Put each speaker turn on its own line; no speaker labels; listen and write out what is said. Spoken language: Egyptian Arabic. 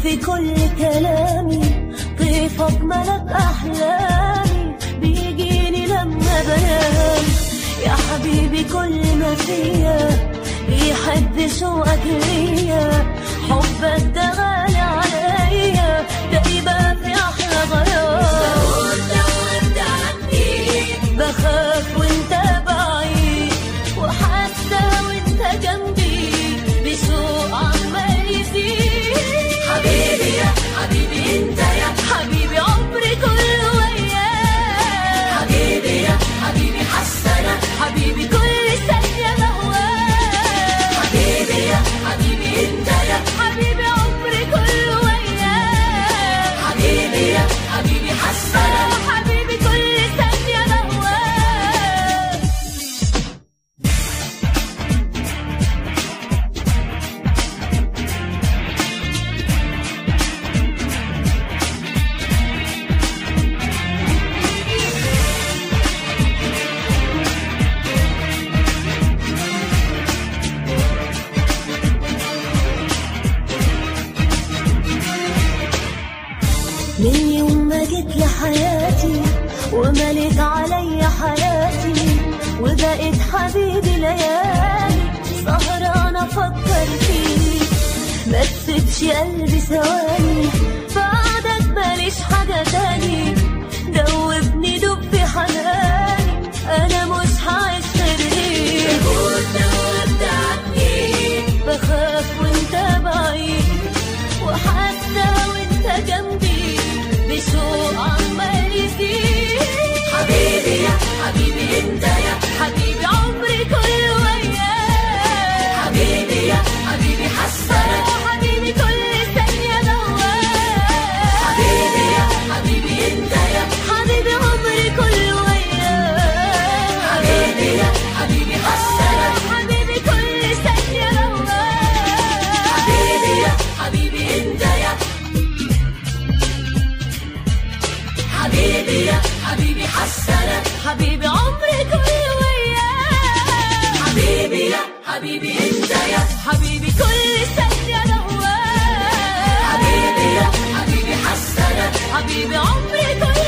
في كل كلامي طيفك ملك أحلامي بيجيني لما بنام يا حبيبي كل ما فيا بيحب شوقك ليا حبك ده غالي عليا ده يبقى في أحلى غيار بخاف وانت بعيد وحتى وانت جنبي بسوء عمال يزيد حبيبي يا حبيبي انت يا حبيبي عمري كله وياك حبيبي يا حبيبي حسنا حبيبي كل ثانية بهواك حبيبي يا حبيبي انت يا حبيبي عمري كله وياك حبيبي يا حبيبي حسنا حبيبي كل ثانية بهواك من يوم ما جيت لحياتي ومليت علي حياتي وبقيت حبيبي ليالي سهرانة أفكر فيك ما تسيبش قلبي ثواني بعدك ماليش حاجة تاني دوبني دوب في حناني أنا مش هعيش غير ليك بخاف وانت بعيد وحتى وانت جنبي بسوء عمال يزيد حبيبي يا حبيبي انت يا حبيبي عمري كله وياك حبيبي يا حبيبي حسنا حبيبي كل ثانية نواك حبيبي يا حبيبي انت يا حبيبي عمري كله وياك حبيبي يا حبيبي حسنا حبيبي كل ثانية نواك حبيبي يا حبيبي انت يا حبيبي يا حبيبي حسنا حبيبي عمري كله وياك حبيبي يا حبيبي انت يا حبيبي كل ثانية نهواك حبيبي يا حبيبي حسنا حبيبي عمري كله